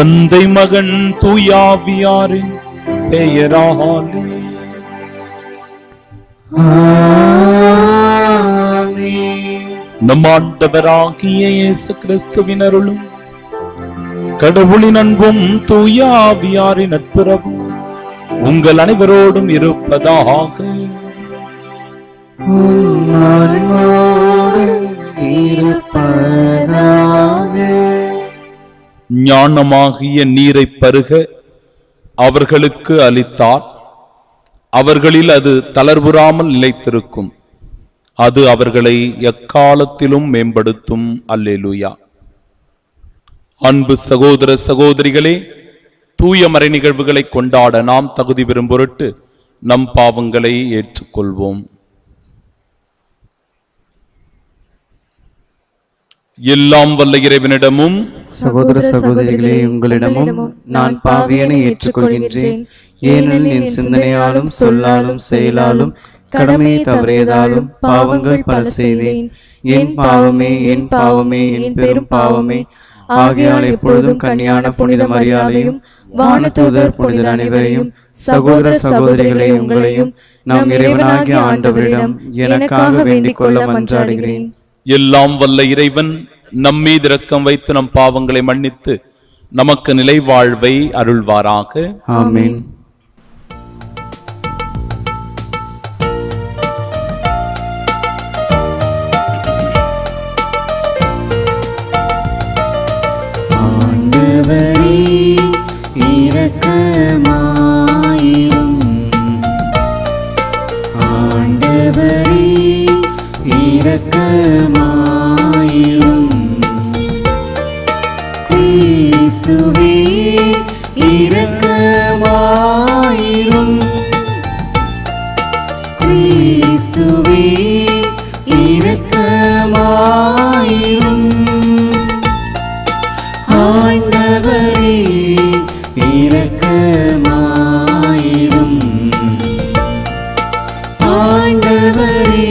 தந்தை மகன் தூயாவியாரின் பெயராலே நம் ஆண்டவராகிய இயேசு கிறிஸ்துவின் அருளும் கடவுளின் அன்பும் தூயாவியாரின் நட்புறவும் உங்கள் அனைவரோடும் இருப்பதாக உம் ஆன்மாவோடும் இருப்பதாக ஞானமாகிய நீரை பருக அவர்களுக்கு அளித்தார் அவர்களில் அது தளர்வுறாமல் நிலைத்திருக்கும் அது அவர்களை எக்காலத்திலும் மேம்படுத்தும் அல்லேலூயா அன்பு சகோதர சகோதரிகளே தூய மறை நிகழ்வுகளை கொண்டாட நாம் தகுதி பெறும் பொருட்டு நம் பாவங்களை ஏற்றுக்கொள்வோம் எல்லாம் வல்ல இறைவனிடமும் சகோதர சகோதரிகளே உங்களிடமும் நான் பாவியனை ஏற்றுக்கொள்கின்றேன் ஏனெனில் என் சிந்தனையாலும் சொல்லாலும் செயலாலும் கடமையை தவறியதாலும் பாவங்கள் பல செய்தேன் என் பாவமே என் பாவமே என் பெரும் பாவமே ஆகையால் எப்பொழுதும் கன்னியான புனித மரியாதையும் வானதூதர் புனிதர் அனைவரையும் சகோதர சகோதரிகளே உங்களையும் நம் இறைவனாகிய ஆண்டவரிடம் எனக்காக வேண்டிக் கொள்ள மன்றாடுகிறேன் எல்லாம் வல்ல இறைவன் நம்மீது இரக்கம் வைத்து நம் பாவங்களை மன்னித்து நமக்கு நிலை வாழ்வை அருள்வாராக ஆமென் ஆண்டவரே இரக்கமாயிரும் ஆண்டவரே இரக்கமாயிரும் கிறிஸ்துவே இரக்கமாயிரும் கிறிஸ்துவே இரக்கமாயிரும் ஆண்டவரே இரக்கமாயிரும் ஆண்டவரே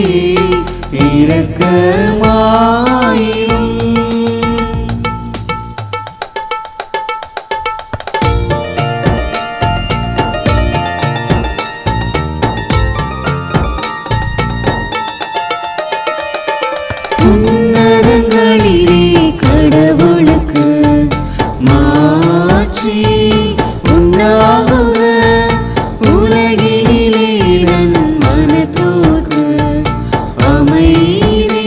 இரக்கமாயிரும் உன்னதங்களிலே கடவுளுக்கு மாற்றி உண்டாகுக உலகினிலே தன் மனத்தோர்க்கு அமைதி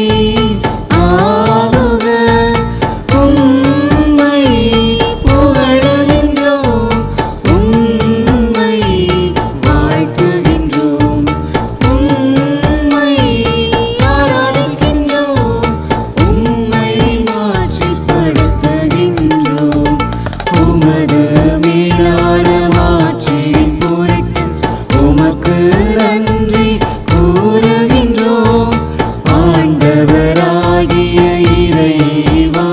ஆகுக உம்மை புகழுகின்றோம் உம்மை வாழ்த்துகின்றோம் உம்மை ஆராதிக்கின்றோம் உம்மை மாற்றிப்படுத்துகின்றோம் உமது மேலான மாற்றின் பொருட்டு உமக்கு நன்றி கூறுகின்றோம் ஆண்டவராகிய இறைவா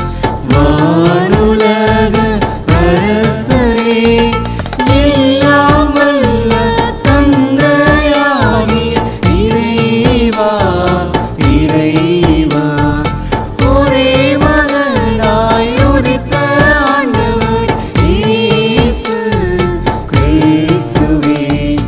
வானுலக அரசரே எல்லாம் வல்ல தந்தையாகிய இறைவா இறைவா ஒரே மகனாய் உதித்த ஆண்டவர் இயேசு கிறிஸ்துவே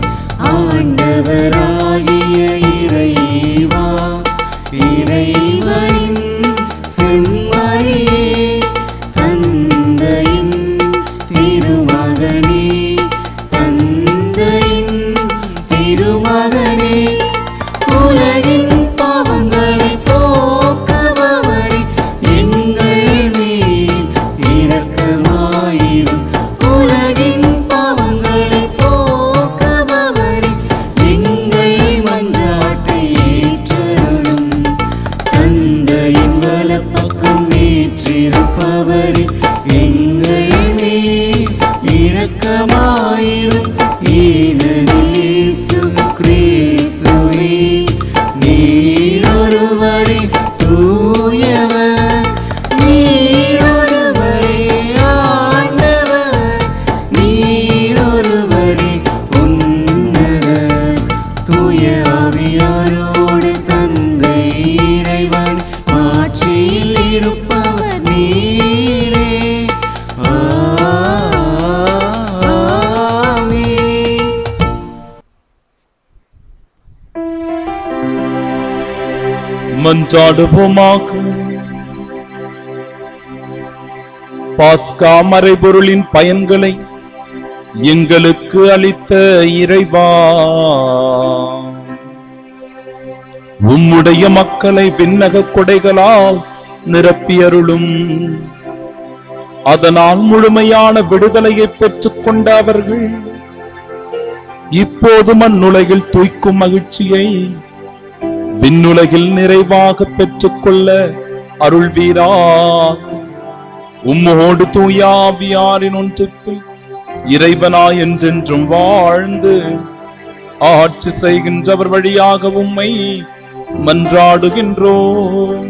ஆண்டவராகிய இறைவா இறைவனின் செம்மறியே தந்தையின் திருமகனே தந்தையின் திருமகனே உலகின் பாவங்களை போக்குபவரே எங்கள் மேல் இரக்கமாயிரும் உலகின் பாவங்களை போக்குபவரே எங்கள் மன்றாட்டை ஏற்றருளும் தந்தையின் வலப்பக்கம் ஏற்றிருப்பவரே எங்கள் மேல் இரக்கமாயிரும் ஏனெனில் இயேசு கிறிஸ்துவே நீரொருவரே தூயவர் நீரொருவரே ஆண்டவர் நீரொருவரே உன்னதர் தூய ஆவியாரோடு தந்தை இறைவன் ஆட்சியில் இருப்பவர் நீரே ஆ மன்றாடுவோமாக பாஸ்கா மறைபொருளின் பயன்களை எங்களுக்கு அளித்த இறைவா உம்முடைய மக்களை விண்ணக கொடைகளால் நிரப்பியருளும் அதனால் முழுமையான விடுதலையை பெற்றுக் கொண்ட அவர்கள் இப்போது மண்ணுலகில் தூய்க்கும் மகிழ்ச்சியை விண்ணுலகில் நிறைவாக பெற்றுக்கொள்ள அருள்வீரா உம்மோடு தூயாவியாரின் ஒன்றுக்கு இறைவனா என்றென்றும் வாழ்ந்து ஆட்சி செய்கின்றவர் வழியாக உம்மை மன்றாடுகின்றோம்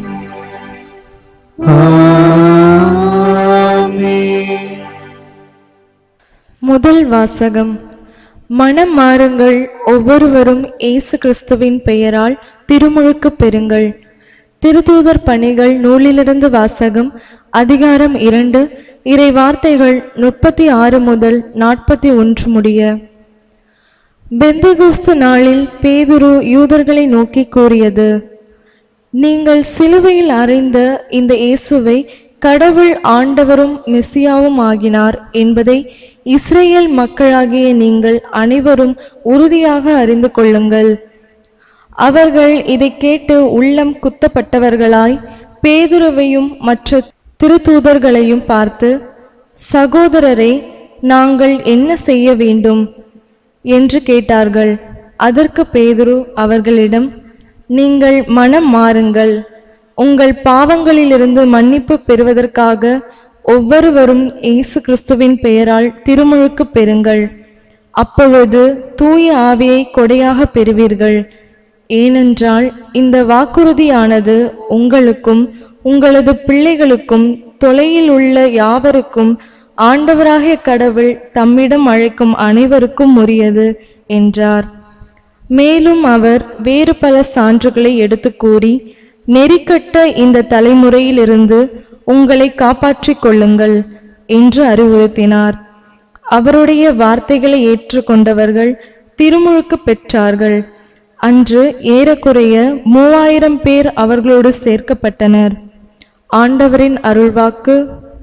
முதல் வாசகம் மனம் மாறுங்கள் ஒவ்வொருவரும் இயேசு கிறிஸ்துவின் பெயரால் திருமுழுக்கு பெறுங்கள் திருத்தூதர் பணிகள் நூலிலிருந்து வாசகம் அதிகாரம் இரண்டு இறை வார்த்தைகள் முப்பத்தி ஆறு முதல் நாற்பத்தி ஒன்று முடிய பெந்தகுஸ்து நாளில் பேதுரு யூதர்களை நோக்கி கூறியது நீங்கள் சிலுவையில் அறைந்த இந்த இயேசுவை கடவுள் ஆண்டவரும் மெசியாவும் ஆகினார் என்பதை இஸ்ரேல் மக்களாகிய நீங்கள் அனைவரும் உறுதியாக அறிந்து கொள்ளுங்கள் அவர்கள் இதை கேட்டு உள்ளம் குத்தப்பட்டவர்களாய் பேதுருவையும் மற்ற திருத்தூதர்களையும் பார்த்து சகோதரரே நாங்கள் என்ன செய்ய வேண்டும் என்று கேட்டார்கள் அதற்கு பேதுரு அவர்களிடம் நீங்கள் மனம் மாறுங்கள் உங்கள் பாவங்களிலிருந்து மன்னிப்பு பெறுவதற்காக ஒவ்வொருவரும் இயேசு கிறிஸ்துவின் பெயரால் திருமுழுக்கு பெறுங்கள் அப்பொழுது தூய ஆவியை கொடையாக பெறுவீர்கள் ஏனென்றால் இந்த வாக்குறுதியானது உங்களுக்கும் உங்களது பிள்ளைகளுக்கும் தொலையில் உள்ள யாவருக்கும் ஆண்டவராகிய கடவுள் தம்மிடம் அழைக்கும் அனைவருக்கும் உரியது என்றார் மேலும் அவர் வேறு பல சான்றுகளை எடுத்து கூறி நெறிக்கட்ட இந்த தலைமுறையிலிருந்து உங்களை காப்பாற்றிக் கொள்ளுங்கள் என்று அறிவுறுத்தினார் அவருடைய வார்த்தைகளை ஏற்றுக்கொண்டவர்கள் திருமுழுக்கு பெற்றார்கள் அன்று ஏறக்குறைய மூவாயிரம் பேர் அவர்களோடு சேர்க்கப்பட்டனர் ஆண்டவரின் அருள்வாக்கு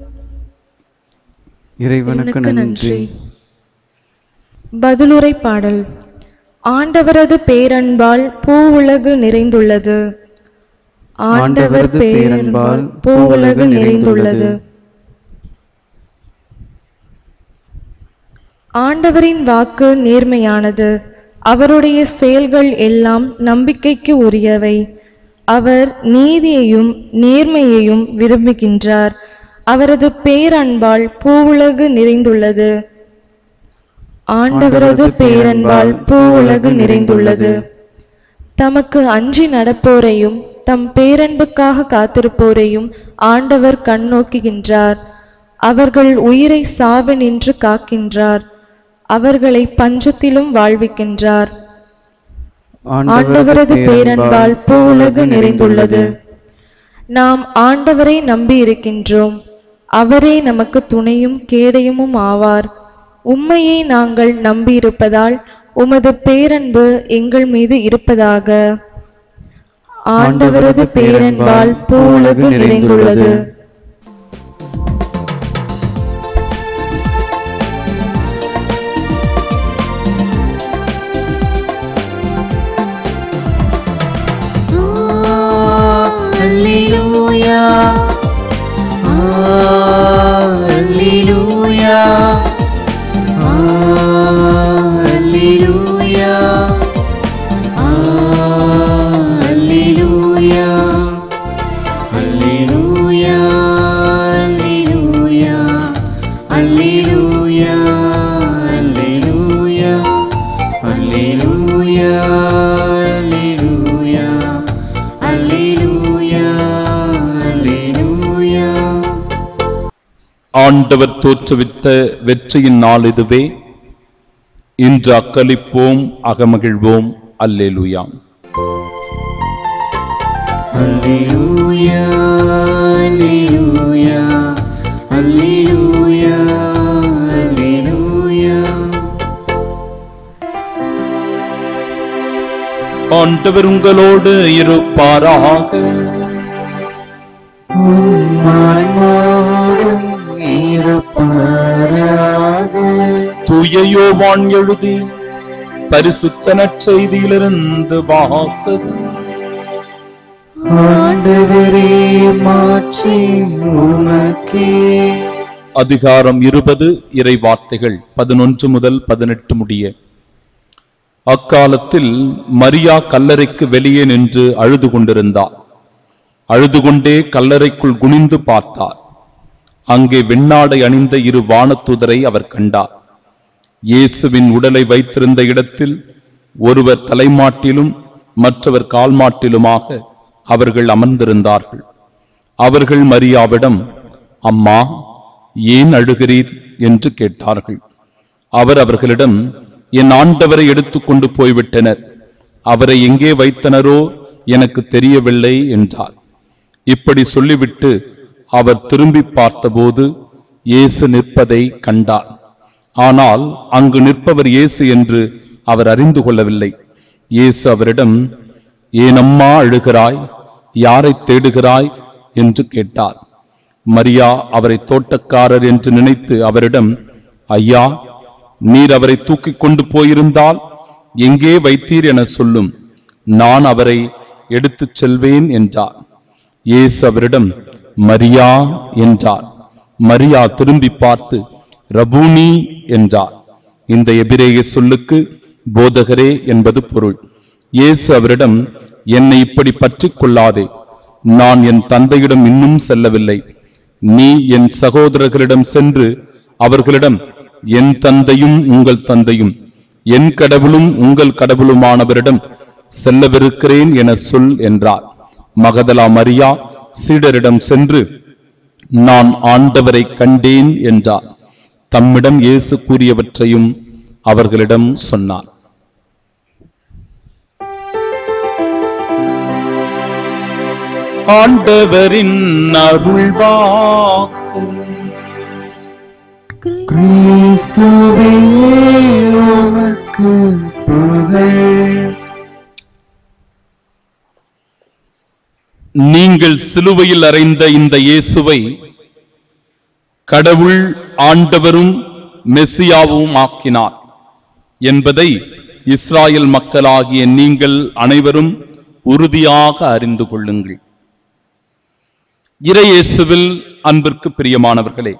இறைவனுக்கு நன்றி பதிலுரை பாடல் ஆண்டவரது பேரன்பால் பூவுலகு நிறைந்துள்ளது ஆண்டவர் பேரன்பால் பூவுலகு நிறைந்துள்ளது ஆண்டவரின் வாக்கு நேர்மையானது அவருடைய செயல்கள் எல்லாம் நம்பிக்கைக்கு உரியவை அவர் நீதியையும் நேர்மையையும் விரும்புகின்றார் அவரது பேரன்பால் பூவுலகு நிறைந்துள்ளது ஆண்டவரது பேரன்பால் பூவுலகு நிறைந்துள்ளது தமக்கு அஞ்சி நடப்போரையும் தம் பேரன்புக்காக காத்திருப்போரையும் ஆண்டவர் கண்ணோக்குகின்றார் அவர்கள் உயிரை சாவு நின்று காக்கின்றார் அவர்களை பஞ்சத்திலும் வாழ்விக்கின்றார் ஆண்டவரது பேரன்பால் பூவுலகு நிறைந்துள்ளது நாம் ஆண்டவரை நம்பி இருக்கின்றோம் அவரே நமக்கு துணையும் கேடயமும் ஆவார் உம்மையை நாங்கள் நம்பியிருப்பதால் உமது பேரன்பு எங்கள் மீது இருப்பதாக ஆண்டவரது பேரன்பால் பூவுலகு நிறைந்துள்ளது Alleluia. Alleluia. Alleluia. Alleluia. Alleluia. Alleluia. Alleluia. Alleluia. Alleluia. Alleluia. Alleluia. Alleluia. ஆண்டவர் தோற்றுவித்த வெற்றியின் நாள் இதுவே இன்று அக்களிப்போம் அகமகிழ்வோம் அல்லேலுயா Alleluia. Alleluia. Alleluia. Alleluia. ஆண்டவர் உங்களோடு இருப்பாராக ஆன்மாவோடும் இருப்பாராக தூய யோவான் எழுதி பரிசுத்த நற்செய்தியிலிருந்து வாசகம் ஆண்டவரே மாற்றி உமக்கே அதிகாரம் இருபது இறை வார்த்தைகள் பதினொன்று முதல் பதினெட்டு முடிய அக்காலத்தில் மரியா கல்லறைக்கு வெளியே நின்று அழுது கொண்டிருந்தார் அழுது கொண்டே கல்லறைக்குள் குனிந்து பார்த்தார் அங்கே வெண்ணாடை அணிந்த இரு வானத்துதரை அவர் கண்டார் இயேசுவின் உடலை வைத்திருந்த இடத்தில் ஒருவர் தலைமாட்டிலும் மற்றவர் கால்மாட்டிலுமாக அவர்கள் அமர்ந்திருந்தார்கள் அவர்கள் மரியாவிடம் அம்மா ஏன் அழுகிறீர் என்று கேட்டார்கள் அவர் அவர்களிடம் என் ஆண்டவரை எடுத்துக்கொண்டு போய்விட்டனர் அவரை எங்கே வைத்தனரோ எனக்கு தெரியவில்லை என்றார் இப்படி சொல்லிவிட்டு அவர் திரும்பி பார்த்தபோது இயேசு நிற்பதை கண்டார் ஆனால் அங்கு நிற்பவர் இயேசு என்று அவர் அறிந்து கொள்ளவில்லை இயேசு அவரிடம் ஏன் அம்மா அழுகிறாய் யாரை தேடுகிறாய் என்று கேட்டார் மரியா அவரை தோட்டக்காரர் என்று நினைத்து அவரிடம் ஐயா நீர் அவரை தூக்கிக் கொண்டு போயிருந்தால் எங்கே வைத்தீர் என சொல்லும் நான் அவரை எடுத்துச் செல்வேன் என்றார் இயேசு அவரிடம் மரியா என்றார் மரியா திரும்பி பார்த்து ரபூனி என்றார் இந்த எபிரேய சொல்லுக்கு போதகரே என்பது பொருள் இயேசு அவரிடம் என்னை இப்படி பற்றிக் கொள்ளாதே நான் என் தந்தையிடம் இன்னும் செல்லவில்லை நீ என் சகோதரர்களிடம் சென்று அவர்களிடம் என் தந்தையும் உங்கள் தந்தையும் என் கடவுளும் உங்கள் கடவுளுமானவரிடம் செல்லவிருக்கிறேன் என சொல் என்றார் மகதலா மரியா சீடரிடம் சென்று நான் ஆண்டவரை கண்டேன் என்றார் தம்மிடம் இயேசு கூறியவற்றையும் அவர்களிடம் சொன்னார் ஆண்டவரின் அருள்வாக்கு கிறிஸ்துவே உமக்கு புகழ் நீங்கள் சிலுவையில் அறைந்த இந்த இயேசுவை கடவுள் ஆண்டவரும் மெசியாவும் ஆக்கினார் என்பதை இஸ்ராயல் மக்களாகிய நீங்கள் அனைவரும் உறுதியாக அறிந்து கொள்ளுங்கள் இறையேசுவில் அன்பிற்கு பிரியமானவர்களே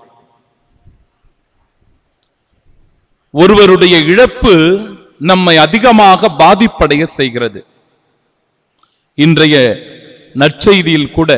ஒருவருடைய இழப்பு நம்மை அதிகமாக பாதிப்படைய செய்கிறது இன்றைய நற்செய்தியில் கூட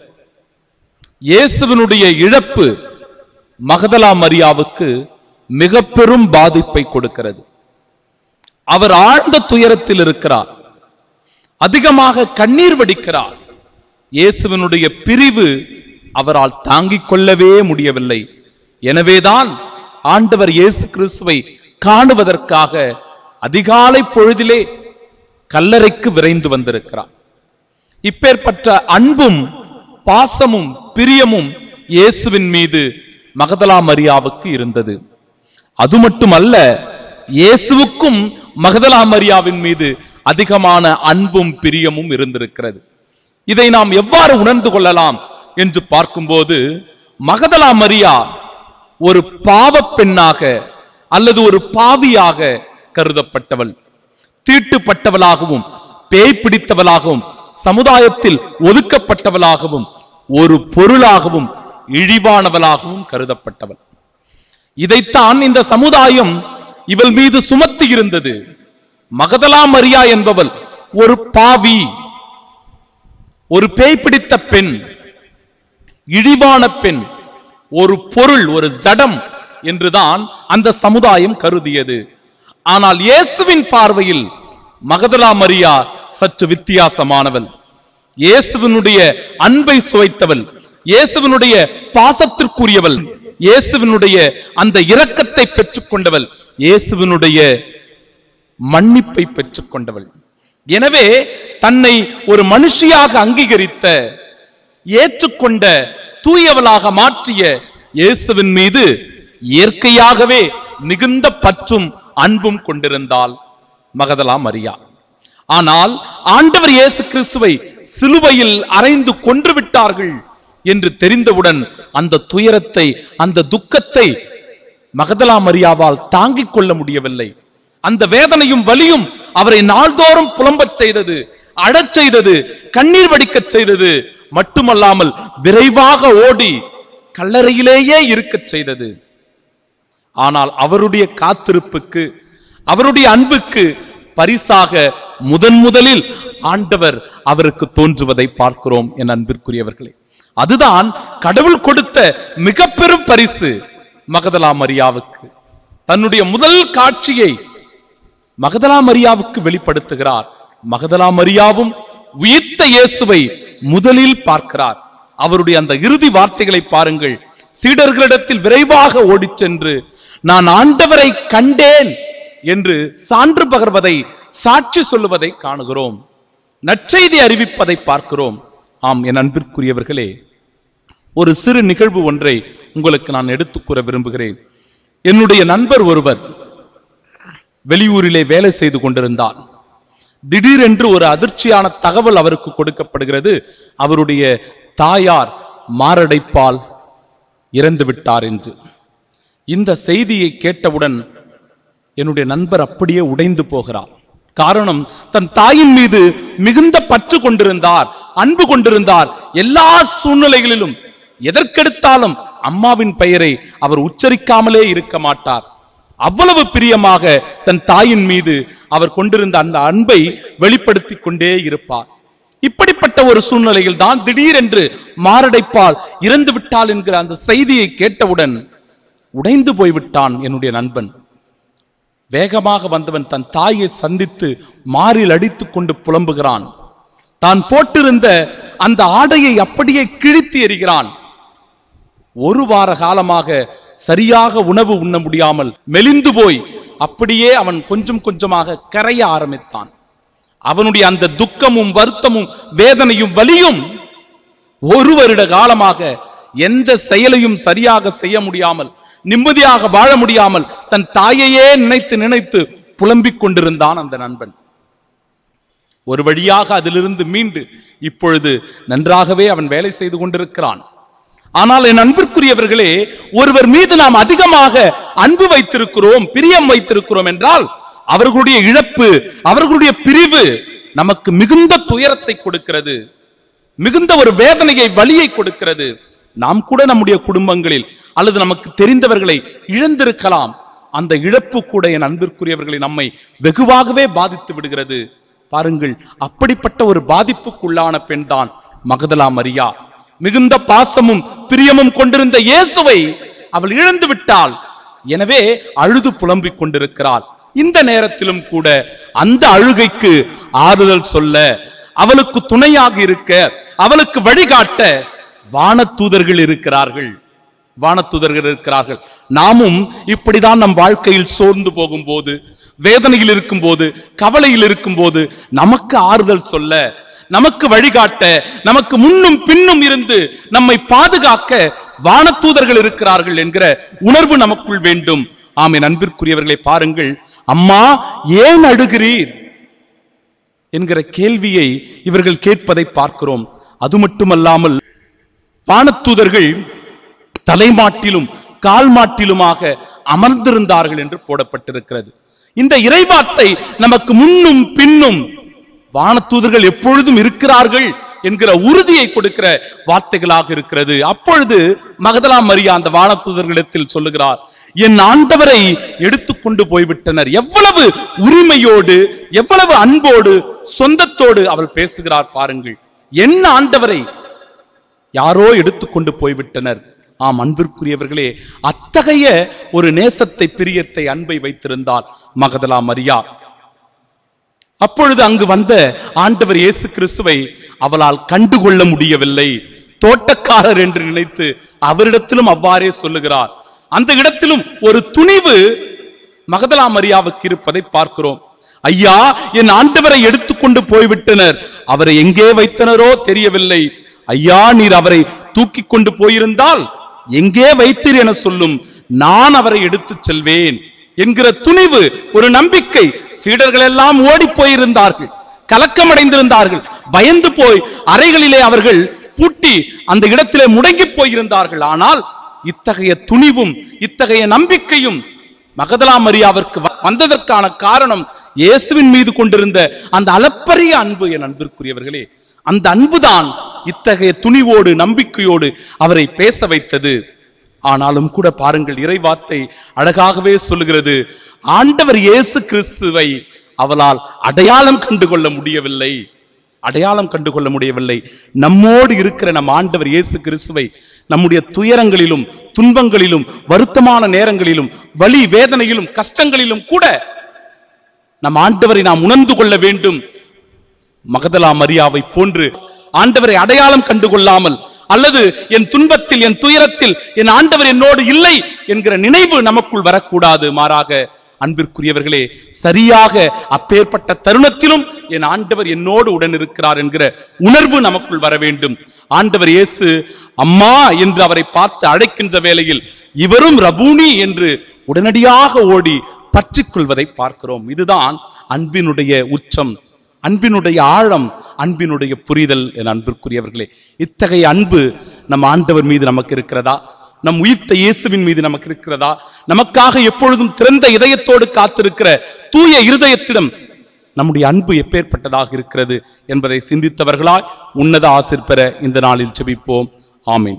இயேசுவினுடைய இழப்பு மகதலா மரியாவுக்கு மிக பெரும் பாதிப்பை கொடுக்கிறது அவர் ஆழ்ந்த துயரத்தில் இருக்கிறார் அதிகமாக கண்ணீர் வடிக்கிறார் இயேசுவினுடைய பிரிவு அவரால் தாங்கிக் கொள்ளவே முடியவில்லை எனவேதான் ஆண்டவர் இயேசு கிறிஸ்துவை காணுவதற்காக அதிகாலை பொழுதிலே கல்லறைக்கு விரைந்து வந்திருக்கிறார் இப்பேற்பட்ட அன்பும் பாசமும் பிரியமும் இயேசுவின் மீது மகதலா மரியாவுக்கு இருந்தது அது மட்டுமல்ல இயேசுவுக்கும் மகதலா மரியாவின் மீது அதிகமான அன்பும் பிரியமும் இருந்திருக்கிறது இதை நாம் எவ்வாறு உணர்ந்து கொள்ளலாம் என்று பார்க்கும்போது மகதலா மரியா ஒரு பாவப் பெண்ணாக அல்லது ஒரு பாவியாக கருதப்பட்டவள் தீட்டுப்பட்டவளாகவும் பேய் பிடித்தவளாகவும் சமுதாயத்தில் ஒதுக்கப்பட்டவளாகவும் ஒரு பொருளாகவும் இழிவானவளாகவும் கருதப்பட்டவள் இதைத்தான் இந்த சமுதாயம் இவள் மீது சுமத்தி இருந்தது மகதலா மரியா என்பவள் ஒரு பாவி ஒரு பேய் பிடித்த பெண் இழிவான பெண் ஒரு பொருள் ஒரு ஜடம் என்றுதான் அந்த சமுதாயம் கருதியது ஆனால் இயேசுவின் பார்வையில் மகதலா மரியா சற்று வித்தியாசமானவள் இயேசுவினுடைய அன்பை சுவைத்தவள் இயேசுவினுடைய பாசத்திற்குரியவள் இயேசுவினுடைய அந்த இரக்கத்தை பெற்றுக்கொண்டவள் இயேசுவினுடைய மன்னிப்பை பெற்றுக்கொண்டவள் எனவே தன்னை ஒரு மனுஷியாக அங்கீகரித்த ஏற்றுக்கொண்ட தூயவளாக மாற்றிய இயேசுவின் மீது இயற்கையாகவே மிகுந்த பற்றும் அன்பும் கொண்டிருந்தாள் மகதலா மரியா ஆனால் ஆண்டவர் இயேசு கிறிஸ்துவை சிலுவையில் அறைந்து கொன்று விட்டார்கள் என்று தெரிந்தவுடன் அந்த துயரத்தை அந்த துக்கத்தை மகதலா மரியாவால் தாங்கிக் கொள்ள முடியவில்லை அந்த வேதனையும் வலியும் அவரை நாள்தோறும் புலம்பச் செய்தது அழச் செய்தது கண்ணீர் வடிக்கச் செய்தது மட்டுமல்லாமல் விரைவாக ஓடி கல்லறையிலேயே இருக்கச் செய்தது ஆனால் அவருடைய காத்திருப்புக்கு அவருடைய அன்புக்கு பரிசாக முதன் முதலில் ஆண்டவர் அவருக்கு தோன்றுவதை பார்க்கிறோம் என் அன்பிற்குரியவர்களே அதுதான் கடவுள் கொடுத்த மிக பெரும் பரிசு மகதலா மரியாவுக்கு தன்னுடைய முதல் காட்சியை மகதலா மரியாவுக்கு வெளிப்படுத்துகிறார் மகதலா மரியாவும் உயிர்த்த இயேசுவை முதலில் பார்க்கிறார் அவருடைய அந்த இறுதி வார்த்தைகளை பாருங்கள் சீடர்களிடத்தில் விரைவாக ஓடிச் சென்று நான் ஆண்டவரை கண்டேன் என்று சான்று பகர்வதை சாட்சி சொல்லுவதை காணுகிறோம் நற்செய்தி அறிவிப்பதை பார்க்கிறோம் ஆம் என் அன்பிற்குரியவர்களே ஒரு சிறு நிகழ்வு ஒன்றை உங்களுக்கு நான் எடுத்துக் கூற விரும்புகிறேன் என்னுடைய நண்பர் ஒருவர் வெளியூரிலே வேலை செய்து கொண்டிருந்தார் திடீரென்று ஒரு அதிர்ச்சியான தகவல் அவருக்கு கொடுக்கப்படுகிறது அவருடைய தாயார் மாரடைப்பால் இறந்து விட்டார் என்று இந்த செய்தியை கேட்டவுடன் என்னுடைய நண்பர் அப்படியே உடைந்து போகிறார் காரணம் தன் தாயின் மீது மிகுந்த பற்று கொண்டிருந்தார் அன்பு கொண்டிருந்தார் எல்லா சூழ்நிலைகளிலும் எதற்கெடுத்தாலும் அம்மாவின் பெயரை அவர் உச்சரிக்காமலே இருக்க மாட்டார் அவ்வளவு பிரியமாக தன் தாயின் மீது அவர் கொண்டிருந்த அந்த அன்பை வெளிப்படுத்தி கொண்டே இருப்பார் இப்படிப்பட்ட ஒரு சூழ்நிலையில் தான் திடீரென்று மாரடைப்பால் இறந்து விட்டாள் என்கிற அந்த செய்தியை கேட்டவுடன் உடைந்து போய்விட்டான் என்னுடைய நண்பன் வேகமாக வந்தவன் தன் தாயை சந்தித்து மாரில் அடித்துக் கொண்டு புலம்புகிறான் தான் போட்டிருந்த அந்த ஆடையை அப்படியே கிழித்து எறிகிறான் ஒரு வார காலமாக சரியாக உணவு உண்ண முடியாமல் மெலிந்து போய் அப்படியே அவன் கொஞ்சம் கொஞ்சமாக கரைய ஆரம்பித்தான் அவனுடைய அந்த துக்கமும் வருத்தமும் வேதனையும் வலியும் ஒரு வருட காலமாக எந்த செயலையும் சரியாக செய்ய முடியாமல் நிம்மதியாக வாழ முடியாமல் தன் தாயையே நினைத்து நினைத்து புலம்பிக் கொண்டிருந்தான் அந்த நண்பன் ஒரு வழியாக அதிலிருந்து மீண்டு இப்பொழுது நன்றாகவே அவன் வேலை செய்து கொண்டிருக்கிறான் ஆனால் என் அன்பிற்குரியவர்களே ஒருவர் மீது நாம் அதிகமாக அன்பு வைத்திருக்கிறோம் பிரியம் வைத்திருக்கிறோம் என்றால் அவர்களுடைய இழப்பு அவர்களுடைய பிரிவு நமக்கு மிகுந்த துயரத்தை கொடுக்கிறது மிகுந்த ஒரு வேதனையை வலியை கொடுக்கிறது நாம் கூட நம்முடைய குடும்பங்களில் அல்லது நமக்கு தெரிந்தவர்களை இழந்திருக்கலாம் அந்த இழப்பு கூட என் அன்பிற்குரியவர்களை நம்மை வெகுவாகவே பாதித்து விடுகிறது பாருங்கள் அப்படிப்பட்ட ஒரு பாதிப்புக்குள்ளான பெண்தான் மகதலா மரியா மிகுந்த பாசமும் பிரியமும் கொண்டிருந்த இயேசுவை அவள் இழந்து விட்டாள் எனவே அழுது புலம்பிக் கொண்டிருக்கிறாள் இந்த நேரத்திலும் கூட அந்த அழுகைக்கு ஆறுதல் சொல்ல அவளுக்கு துணையாக இருக்க அவளுக்கு வழிகாட்ட வானதூதர்கள் இருக்கிறார்கள் வானதூதர்கள் இருக்கிறார்கள் நாமும் இப்படிதான் நம் வாழ்க்கையில் சோர்ந்து போகும்போது வேதனையில் இருக்கும்போது கவலையில் இருக்கும்போது நமக்கு ஆறுதல் சொல்ல நமக்கு வழிகாட்ட நமக்கு முன்னும் பின்னும் இருந்து நம்மை பாதுகாக்க வானதூதர்கள் இருக்கிறார்கள் என்கிற உணர்வு நமக்குள் வேண்டும் ஆமை அன்பிற்குரியவர்களை பாருங்கள் அம்மா ஏன் அழுகிறீர் என்கிற கேள்வியை இவர்கள் கேட்பதை பார்க்கிறோம் அது மட்டுமல்லாமல் வானத்தூதர்கள் தலைமாட்டிலும் கால் மாட்டிலுமாக அமர்ந்திருந்தார்கள் என்று போடப்பட்டிருக்கிறது இந்த இறைவார்த்தை நமக்கு முன்னும் பின்னும் வானத்தூதர்கள் எப்பொழுதும் இருக்கிறார்கள் என்கிற உறுதியை கொடுக்கிற வார்த்தைகளாக இருக்கிறது அப்பொழுது மகதலா மரியா அந்த வானத்தூதர்களிடத்தில் சொல்லுகிறார் என் ஆண்டவரை எடுத்துக்கொண்டு போய்விட்டனர் எவ்வளவு உரிமையோடு எவ்வளவு அன்போடு சொந்தத்தோடு அவள் பேசுகிறார் பாருங்கள் என் ஆண்டவரை யாரோ எடுத்துக்கொண்டு போய்விட்டனர் ஆம் அன்பிற்குரியவர்களே அத்தகைய ஒரு நேசத்தை பிரியத்தை அன்பை வைத்திருந்தால் மகதலா மரியா அப்பொழுது அங்கு வந்த ஆண்டவர் இயேசு கிறிஸ்துவை அவளால் கண்டுகொள்ள முடியவில்லை தோட்டக்காரர் என்று நினைத்து அவரிடத்திலும் அவ்வாறே சொல்லுகிறார் அந்த இடத்திலும் ஒரு துணிவு மகதலா மரியாவுக்கு இருப்பதை பார்க்கிறோம் ஐயா என் ஆண்டவரை எடுத்துக்கொண்டு போய்விட்டனர் அவரை எங்கே வைத்தனரோ தெரியவில்லை ஐயா நீர் அவரை தூக்கி கொண்டு போயிருந்தால் எங்கே வைத்தீர் என சொல்லும் நான் அவரை எடுத்துச் செல்வேன் என்கிற துணிவு ஒரு நம்பிக்கை சீடர்கள் எல்லாம் ஓடி போயிருந்தார்கள் கலக்கமடைந்திருந்தார்கள் பயந்து போய் அறைகளிலே அவர்கள் பூட்டி அந்த இடத்திலே முடங்கி போயிருந்தார்கள் ஆனால் இத்தகைய துணிவும் இத்தகைய நம்பிக்கையும் மகதலா மரியாவிற்கு வ- வந்ததற்கான காரணம் இயேசுவின் மீது கொண்டிருந்த அந்த அளப்பரிய அன்பு என் அன்பிற்குரியவர்களே அந்த அன்புதான் இத்தகைய துணிவோடு நம்பிக்கையோடு அவரை பேச வைத்தது ஆனாலும் கூட பாருங்கள் இறைவார்த்தை அழகாகவே சொல்லுகிறது ஆண்டவர் இயேசு கிறிஸ்துவை அவளால் அடையாளம் கண்டுகொள்ள முடியவில்லை அடையாளம் கண்டுகொள்ள முடியவில்லை நம்மோடு இருக்கிற நம் ஆண்டவர் இயேசு கிறிஸ்துவை நம்முடைய துயரங்களிலும் துன்பங்களிலும் வருத்தமான நேரங்களிலும் வலி வேதனையிலும் கஷ்டங்களிலும் கூட நம் ஆண்டவரை நாம் உணர்ந்து கொள்ள வேண்டும் மகதலா மரியாவை போன்று ஆண்டவரை அடையாளம் கண்டு கொள்ளாமல் அல்லது என் துன்பத்தில் என் துயரத்தில் என் ஆண்டவர் என்னோடு இல்லை என்கிற நினைவு நமக்குள் வரக்கூடாது மாறாக அன்பிற்குரியவர்களே சரியாக அப்பேற்பட்ட தருணத்திலும் என் ஆண்டவர் என்னோடு உடன் இருக்கிறார் என்கிற உணர்வு நமக்குள் வர வேண்டும் ஆண்டவர் இயேசு அம்மா என்று அவரை பார்த்து அழைக்கின்ற வேளையில் இவரும் ரபூனி என்று உடனடியாக ஓடி பற்றிக் கொள்வதை பார்க்கிறோம் இதுதான் அன்பினுடைய உச்சம் அன்பினுடைய ஆழம் அன்பினுடைய புரிதல் என் அன்பிற்குரியவர்களே இத்தகைய அன்பு நம் ஆண்டவர் மீது நமக்கு இருக்கிறதா நம் உயிர்த்த இயேசுவின் மீது நமக்கு இருக்கிறதா நமக்காக எப்பொழுதும் திறந்த இதயத்தோடு காத்திருக்கிற தூய இருதயத்திடம் நம்முடைய அன்பு எப்பேற்பட்டதாக இருக்கிறது என்பதை சிந்தித்தவர்களாய் உன்னத ஆசிர் பெற இந்த நாளில் ஜெபிப்போம் ஆமீன்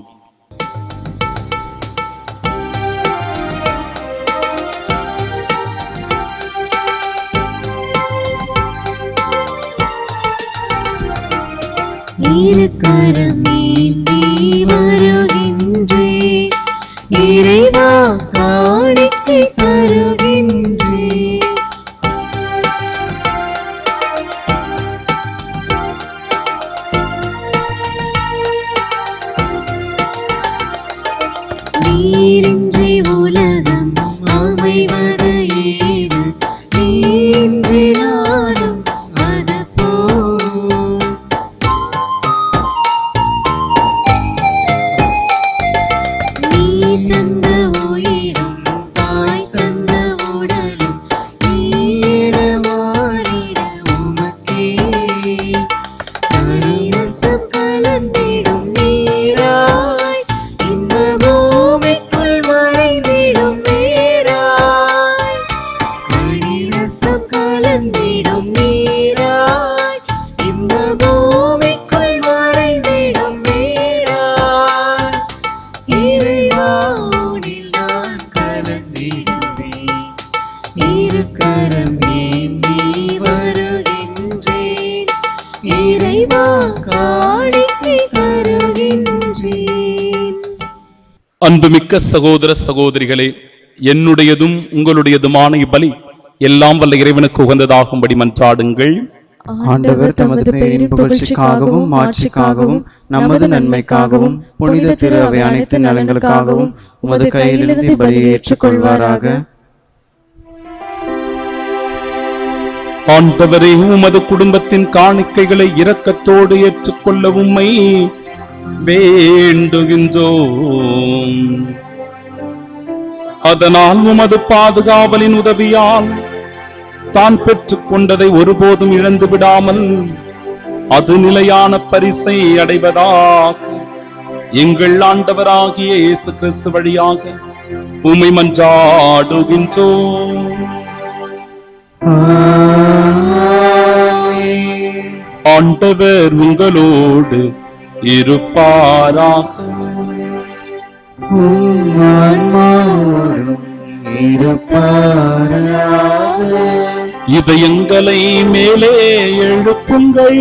இருக்கரமேந்தி வருகின்றேன் இறைவா காணிக்கை தருகின்றேன் நீரின்றி உலகம் அமைவது ஏது நீன்றி நாடும் அது போ நீ தந்த உயிரும் தாய் தந்த உடலும் நீர மாறிட உமக்கே அழிரசம் கலந்திடும் நீராய் இந்த பூமிக்குள் மறைந்திடும் நீராய் அழிரசம் கலந்திடும் நீராய் இந்த பூமிக்குள் மறைந்திடும் நீராய் இறைவானில் நான் கலந்திடுவேன் இருக்கரம் ஏந்தி வருகின்றேன் இறைவா காணிக்கை தருகின்றேன் அன்புமிக்க சகோதர சகோதரிகளே என்னுடையதும் உங்களுடையதுமான இப்பலி எல்லாம் வல்ல இறைவனுக்கு உகந்ததாகும்படி மன்றாடுங்கள் ஆண்டவர் தமது பெயரின் புகழ்ச்சிக்காகவும் மாட்சிக்காகவும் நமது நன்மைக்காகவும் புனித திரு அவை அனைத்து நலன்களுக்காகவும் உமது கையிலிருந்து பலியை ஏற்றுக்கொள்வாராக ஆண்டவரே உமது குடும்பத்தின் காணிக்கைகளை இரக்கத்தோடு ஏற்றுக்கொள்ள உம்மை வேண்டுகின்றோம் அதனால் உமது பாதுகாவலின் உதவியால் தான் பெற்றுக் கொண்டதை ஒருபோதும் இழந்து விடாமல் அது நிலையான பரிசை அடைவதாக எங்கள் ஆண்டவராகிய இயேசு கிறிஸ்து வழியாக உம்மை மன்றாடுகின்றோம் ஆண்டவர் உங்களோடு இருப்பாராக உம் ஆன்மாவோடும் இருப்பாராக இதயங்களை மேலே எழுப்புங்கள்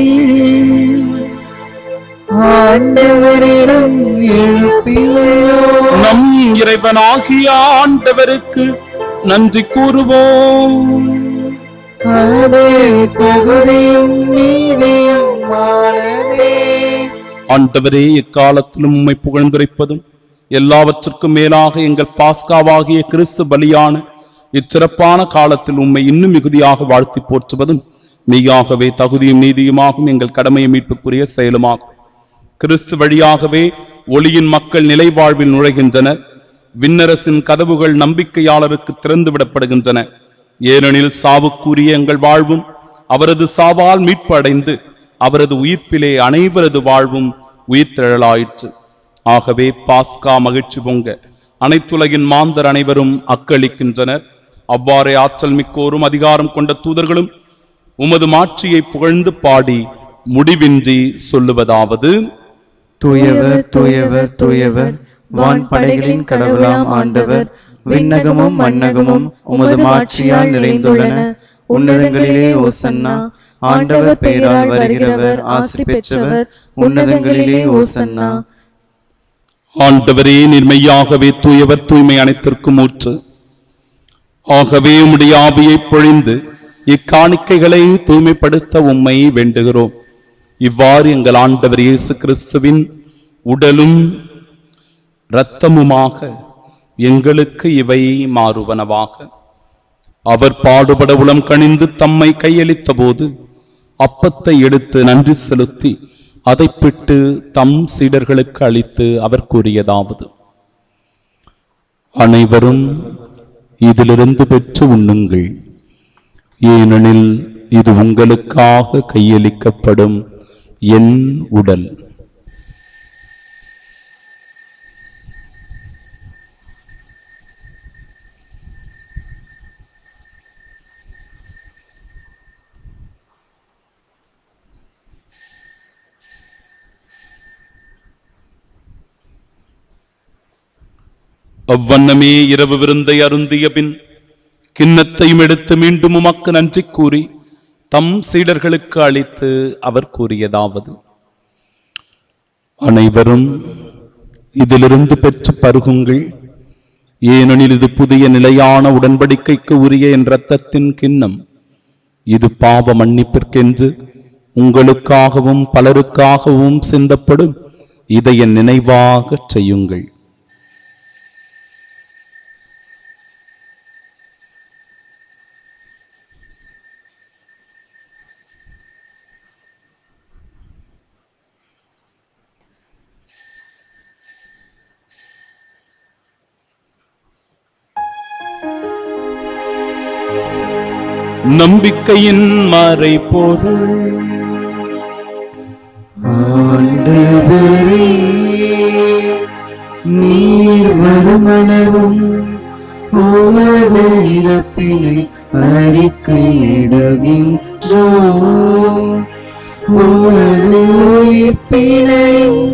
ஆண்டவரிடம் எழுப்பியுள்ளோம் நம் இறைவனாகிய ஆண்டவருக்கு நன்றி கூறுவோம் அதே தகுதியும் நீதியும் மானதே ஆண்டவரே எக்காலத்திலும் உம்மை புகழ்ந்துரைப்பதும் எல்லாவற்றுக்கும் மேலாக எங்கள் பாஸ்காவாகிய கிறிஸ்து பலியான இச்சிறப்பான காலத்தில் உம்மை இன்னும் மிகுதியாக வாழ்த்தி போற்றுவதும் மெய்யாகவே தகுதியும் நீதியுமாகும் எங்கள் கடமையை மீட்புக்குரிய செயலுமாகும் கிறிஸ்து வழியாகவே ஒளியின் மக்கள் நிலை வாழ்வில் நுழைகின்றனர் விண்ணரசின் கதவுகள் நம்பிக்கையாளருக்கு திறந்து விடப்படுகின்றன ஏனெனில் சாவுக்குரிய எங்கள் வாழ்வும் அவரது சாவால் மீட்பு அடைந்து அவரது உயிர்ப்பிலே அனைவரது வாழ்வும் உயிர்த்தெழலாயிற்று ஆகவே பாஸ்கா மகிழ்ச்சி பொங்க அனைத்துலகின் மாந்தர் அனைவரும் அக்களிக்கின்றனர் அவ்வாறே ஆற்றல் மிக்கோரும் அதிகாரம் கொண்ட தூதர்களும் உமது மாட்சியை புகழ்ந்து பாடி முடிவின்றி சொல்லுவதாவது தூயவர் தூயவர் தூயவர் வான்படைகளின் கடவுளாம் ஆண்டவர் விண்ணகமும் மண்ணகமும் உமது மாட்சியால் நிறைந்துள்ளன உன்னதங்களிலே ஓசன்னா ஆண்டவர் பெயரால் வருகிறவர் ஆசி பெற்றவர் உன்னதங்களிலே ஓசன்னா ஆண்டவரே நிர்மையாகவே தூயவர் தூய்மை அனைத்திற்கும் ஊற்று ஆகவே உம்முடைய ஆவியை பொழிந்து இக்காணிக்கைகளை தூய்மைப்படுத்த உம்மை வேண்டுகிறோம் இவ்வாறு எங்கள் ஆண்டவர் இயேசு கிறிஸ்துவின் உடலும் இரத்தமுமாக எங்களுக்கு இவை மாறுவனவாக அவர் பாடுபட உளம் கணிந்து தம்மை கையளித்த போது அப்பத்தை எடுத்து நன்றி செலுத்தி அதை பிட்டு தம் சீடர்களுக்கு அளித்து அவர் கூறியதாவது அனைவரும் இதிலிருந்து பெற்று உண்ணுங்கள் ஏனெனில் இது உங்களுக்காக கையளிக்கப்படும் என் உடல் அவ்வண்ணமே இரவு விருந்தை அருந்திய பின் கிண்ணத்தையும் எடுத்து மீண்டும் உமக்கு நன்றி கூறி தம் சீடர்களுக்கு அளித்து அவர் கூறியதாவது அனைவரும் இதிலிருந்து பெற்று பருகுங்கள் ஏனெனில் இது புதிய நிலையான உடன்படிக்கைக்கு உரிய என் இரத்தத்தின் கிண்ணம் இது பாவ மன்னிப்பிற்கென்று உங்களுக்காகவும் பலருக்காகவும் சிந்தப்படும் இதை என் நினைவாகச் செய்யுங்கள் நம்பிக்கையின் மறை பொருள் ஆண்டவரே நீர் வருமளவும் உமது இறப்பினை அறிக்கையிடுகின்றோ உமது உயிர்ப்பினையும்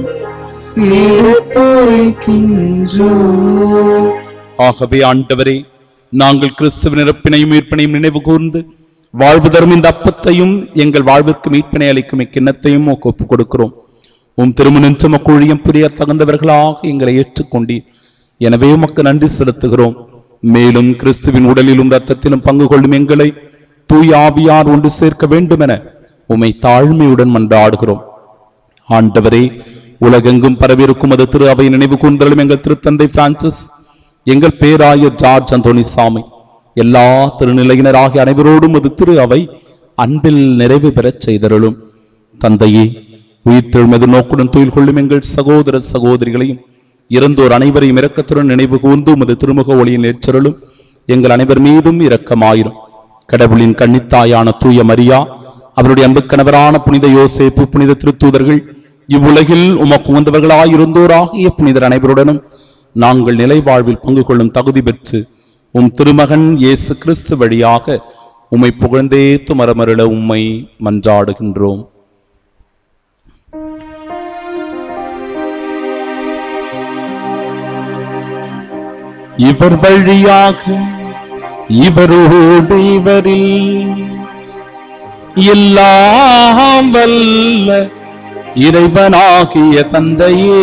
எடுத்துரைக்கின்றோ ஆகவே ஆண்டவரே நாங்கள் கிறிஸ்துவின் இறப்பினையும் மீட்பினையும் நினைவு கூர்ந்து வாழ்வு தரும் இந்த அப்பத்தையும் எங்கள் வாழ்விற்கு மீட்பினை அளிக்கும் இக்கிண்ணத்தையும் உமக்கு ஒப்புக் கொடுக்கிறோம் உம் திருமணின்ற மக்கொழியம் புரிய தகுந்தவர்களாக எங்களை ஏற்றுக்கொண்டீர் எனவே உமக்கு நன்றி செலுத்துகிறோம் மேலும் கிறிஸ்துவின் உடலிலும் இரத்தத்திலும் பங்கு கொள்ளும் எங்களை தூய் ஆவியார் ஒன்று சேர்க்க வேண்டும் என உம்மை தாழ்மையுடன் மன்றாடுகிறோம் ஆண்டவரே உலகெங்கும் பரவியிருக்கும் அது திரு அவை நினைவு கூர்ந்தலும் எங்கள் திருத்தந்தை பிரான்சிஸ் எங்கள் பேராய ஜார்ஜ் அந்தோனி சாமி எல்லா திருநிலையினராகிய அனைவரோடும் அது திரு அவை அன்பில் நிறைவு பெறச் செய்தருளும் தந்தையே உயிர்த்தெழுமது நோக்குடன் துயில் கொள்ளும் எங்கள் சகோதர சகோதரிகளையும் இறந்தோர் அனைவரையும் இரக்கத்துடன் நினைவு கூர்ந்து உமது திருமுக ஒளியில் ஏற்றருளும் எங்கள் அனைவர் மீதும் இரக்கமாயிரும் கடவுளின் கன்னித்தாயான தூய மரியா அவருடைய அன்பு கணவரான புனித யோசேப்பு புனித திருத்தூதர்கள் இவ்வுலகில் உமக்கு உந்தவர்களாயிருந்தோராகிய புனிதர் அனைவருடனும் நாங்கள் நிலை வாழ்வில் பங்கு கொள்ளும் தகுதி பெற்று உம் திருமகன் இயேசு கிறிஸ்து வழியாக உம்மை புகழ்ந்தே துமரமருள உம்மை மன்றாடுகின்றோம் இவர் வழியாக இவரோடு இவரில் எல்லாம் வல்ல இறைவனாகிய தந்தையே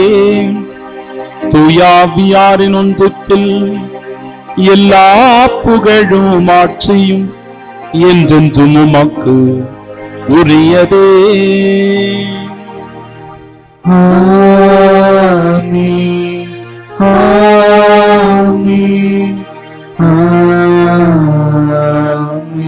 தூயாவியாரின் ஒன்றுப்பில் எல்லா புகழும் ஆட்சியும் என்றென்றும் உமக்கு உரியதே ஆமென் ஆமென் ஆமென்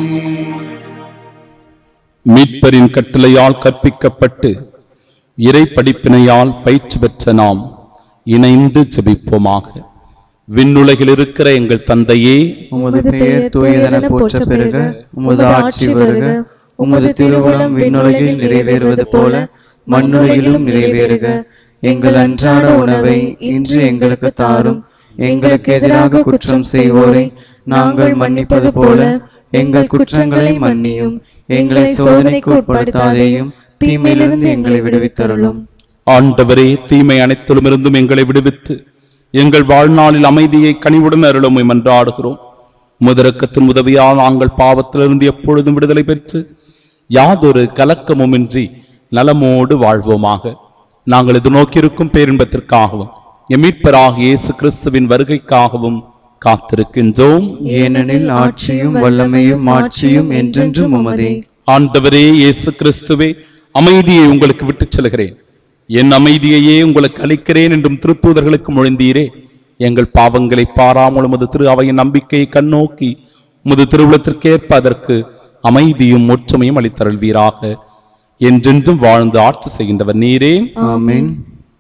மீட்பரின் கட்டளையால் கற்பிக்கப்பட்டு இறை படிப்பினையால் பயிற்சி பெற்ற நாம் இணைந்து ஜெபிப்போமாக விண்ணுலகில் இருக்கிற எங்கள் தந்தையே உமது பெயர் தூயதென போற்ற பெருக உமது ஆட்சி வருக உமது திருவுளம் விண்ணுலகில் நிறைவேறுவது போல மண்ணுலகிலும் நிறைவேறுக எங்கள் அன்றாட உணவை இன்று எங்களுக்கு தாரும் எங்களுக்கு எதிராக குற்றம் செய்வோரை நாங்கள் மன்னிப்பது போல எங்கள் குற்றங்களை மன்னியும் எங்களை சோதனைக்கு உட்படுத்தாதேயும் தீமையிலிருந்து எங்களை விடுவித்தருளும் ஆண்டவரே தீமை அனைத்திலுமிருந்தும் எங்களை விடுவித்து எங்கள் வாழ்நாளில் அமைதியை கனிவுடன் அருளுமை மன்றாடுகிறோம் முதரக்கத்தின் உதவியால் நாங்கள் பாவத்திலிருந்து எப்பொழுதும் விடுதலை பெற்று யாதொரு கலக்கமுமின்றி நலமோடு வாழ்வோமாக நாங்கள் எதிர்நோக்கியிருக்கும் பேரின்பத்திற்காகவும் எம் மீட்பராகிய இயேசு கிறிஸ்துவின் வருகைக்காகவும் காத்திருக்கின்றோம் ஏனெனில் ஆட்சியும் வல்லமையும் மாட்சியும் என்றென்றும் உமதே ஆண்டவரே இயேசு கிறிஸ்துவே அமைதியை உங்களுக்கு விட்டுச் செல்கிறேன் என் அமைதியையே உங்களுக்கு அளிக்கிறேன் என்றும் திருத்தூதர்களுக்கு மொழிந்தீரே எங்கள் பாவங்களை பாராமல் உமது திரு அவையின் நம்பிக்கையை கண்ணோக்கி உமது திருவுளத்திற்கேற்ப அதற்கு அமைதியும் ஒற்றுமையும் அளித்தருள்வீராக என்றென்றும் வாழ்ந்து ஆட்சி செய்கின்றவர் நீரே ஆமென்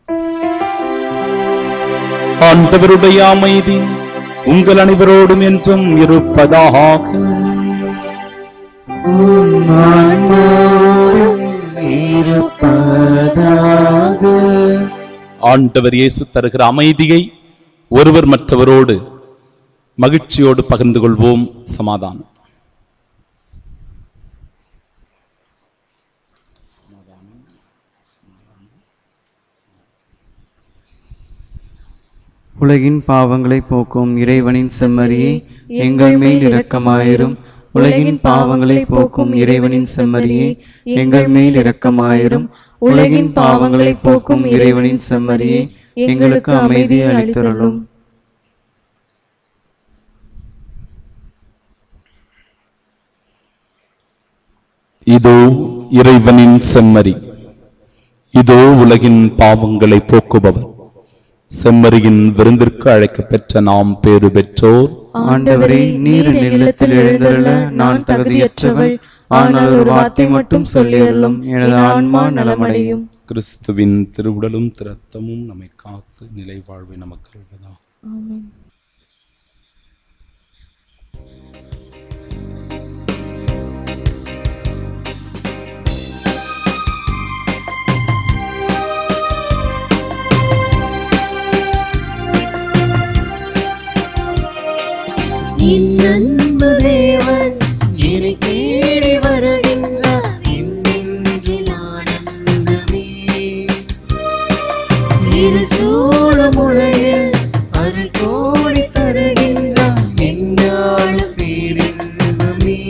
ஆண்டவருடைய அமைதி உங்கள் அனைவரோடும் என்றும் இருப்பதாக உம் ஆன்மாவோடும் இருப்பதாக ஆண்டவர் இயேசு தருகிற அமைதியை ஒருவர் மற்றவரோடு மகிழ்ச்சியோடு பகிர்ந்து கொள்வோம் சமாதானம் உலகின் பாவங்களை போக்கும் இறைவனின் செம்மறியே எங்கள் மேல் இரக்கமாயிரும் உலகின் பாவங்களை போக்கும் இறைவனின் செம்மறியே எங்கள் மேல் இரக்கமாயிரும் உலகின் பாவங்களை போக்கும் இறைவனின் செம்மறியே எங்களுக்கு அமைதியை அளித்தருளும் இதோ இறைவனின் செம்மறி இதோ உலகின் பாவங்களை போக்குபவர் செம்மறியின் விருந்திற்கு அழைக்கப் பெற்ற நாம் பேறு பெற்றோர் ஆண்டவரே நீர் என் இல்லத்தில் எழுந்தருள நான் தகுதியற்றவள் ஆனால் ஒரு வார்த்தை மட்டும் சொல்லியருளும் எனது ஆன்மா நலமடையும் கிறிஸ்துவின் திருவுடலும் திரத்தமும் நம்மை காத்து நிலை வாழ்வை நமக்கு அருள்வதாக என் அன்பு தேவன் என்னை தேடி வருகின்றார் என் நெஞ்சில் ஆனந்தமே இருள் சூழும் உலகில் அருள் கோடி தருகின்றார் என்னாலும் பேரின்பமே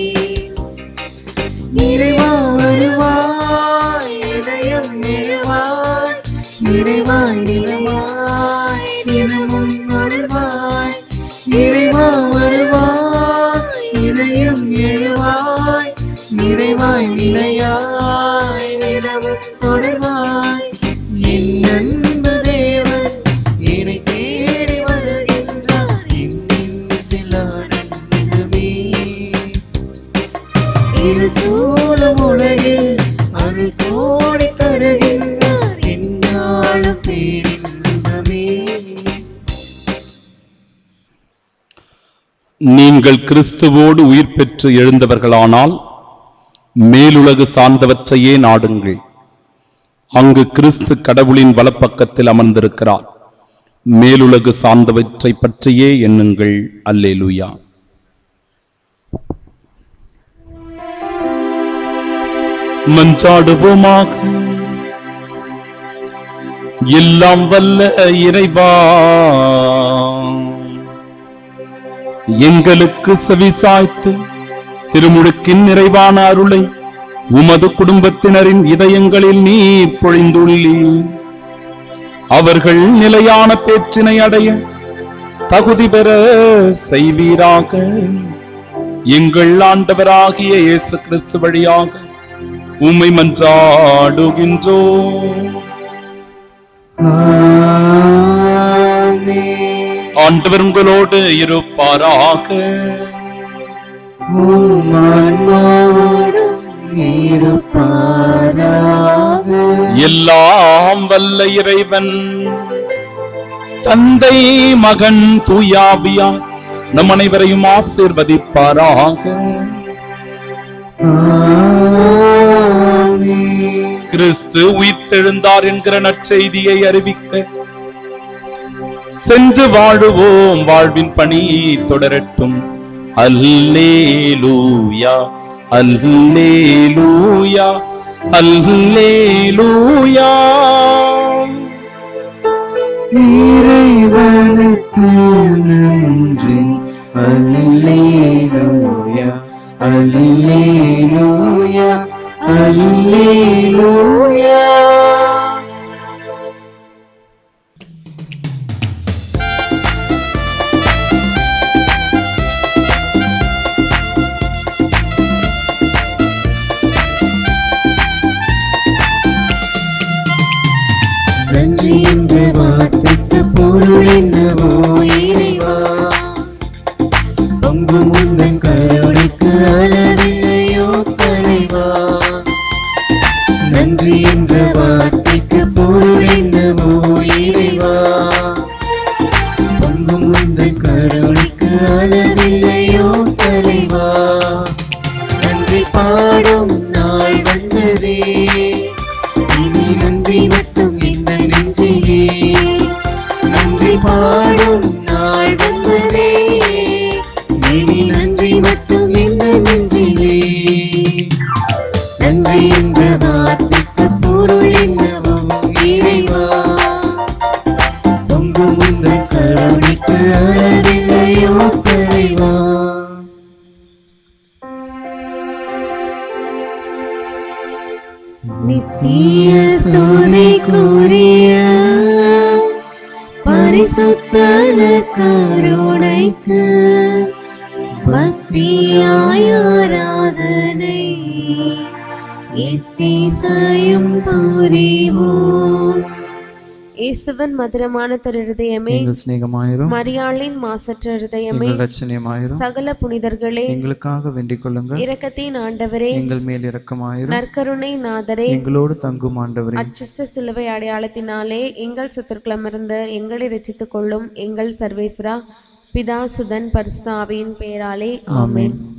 நிறைவா வருவாய் இதயம் எழுவாய் நிறைவாய் நிலவாய் தினமும் வருவாய் நிறைவா வருவாய் இதயம் எழுவாய் நிறைவாய் நிலையாய் நிலவும் தொடர்வாய் என் அன்பு தேவன் என்னை தேடி வருகின்றார் என் நெஞ்சில் ஆனந்தமே இருள் சூழும் உலகில் அருள் கோடி தருகின்றார் என்னாலும் பேரின்பமே நீங்கள் கிறிஸ்துவோடு உயிர் பெற்று எழுந்தவர்களானால் மேலுலகு சார்ந்தவற்றையே நாடுங்கள் அங்கு கிறிஸ்து கடவுளின் வலப்பக்கத்தில் அமர்ந்திருக்கிறார் மேலுலகு சார்ந்தவற்றை பற்றியே எண்ணுங்கள் அல்லேலூயா மன்றாடுவோமாக எல்லாம் வல்ல இறைவா எங்களுக்கு செவிசாய்த்து திருமுழுக்கின் நிறைவான அருளை உமது குடும்பத்தினரின் இதயங்களில் நீர் பொழிந்துள்ளீர் அவர்கள் நிலையான பேற்றினை அடைய தகுதி பெற செய்வீராக எங்கள் ஆண்டவராகிய இயேசு கிறிஸ்து வழியாக உம்மை மன்றாடுகின்றோம் ஆமென். ஆண்டவர் உங்களோடு இருப்பாராக உம் ஆன்மாவோடும் இருப்பாராக எல்லாம் வல்ல இறைவன் தந்தை மகன் தூயாவியா நம் அனைவரையும் ஆசீர்வதிப்பாராக ஆமென். கிறிஸ்து உயிர்த்தெழுந்தார் என்கிற நற்செய்தியை அறிவிக்க சென்று வாழுவோம் வாழ்வின் பணி தொடரட்டும் அல்லேலூயா அல்லேலூயா அல்லேலூயா இறைவனுக்கு நன்றி அல்லேலூயா அல்லேலூயா அல்லேலூயா நன்றி என்ற வார்த்தைக்கு பொருள் என்னவோ இறைவா பொங்கும் உந்தன் கருணைக்கு அளவில்லையோ தலைவா நன்றி என்ற வார்த்தைக்கு பொருள் என்னவோ இறைவா பொங்கும் உந்தன் கருணைக்கு அளவில்லையோ தலைவா நன்றி பாடும் நாள் வந்ததே இனி நன்றி மட்டும் இந்த நெஞ்சிலே நன்றி பாடும் நாள் வந்ததே இனி நன்றி மட்டும் இந்த நெஞ்சிலே நன்றி என்ற வார்த்தைக்கு பொருள் என்னவோ இறைவா பொங்கும் உந்தன் கருணைக்கு அளவில்லையோ தலைவா நித்திய ஸ்துதிக்குரிய பரிசுத்தன கருணைக்கு பக்தியாய் ஆராதனை எத்திசையும் புரிவோம் இயேசுவின் மதுரமான திரு இருதயமே எங்கள் சிநேகமாயிரும் மரியாளின் மாசற்ற இருதயமே எங்கள் ரட்சணியமாயிரும் சகல புனிதர்களே எங்களுக்காக வேண்டிக் கொள்ளுங்கள் இரக்கத்தின் ஆண்டவரே எங்கள் மேல் இரக்கமாயிரும் நற்கருணை நாதரே எங்களோடு தங்கும் ஆண்டவரே அச்சிஷ்ட சிலுவை அடையாளத்தினாலே எங்கள் சத்துருக்களமிருந்து எங்களை ரசித்துக் கொள்ளும் எங்கள் சர்வேஸ்வரா பிதா சுதன் பரிசுத்த ஆவியின் பெயராலே ஆமென்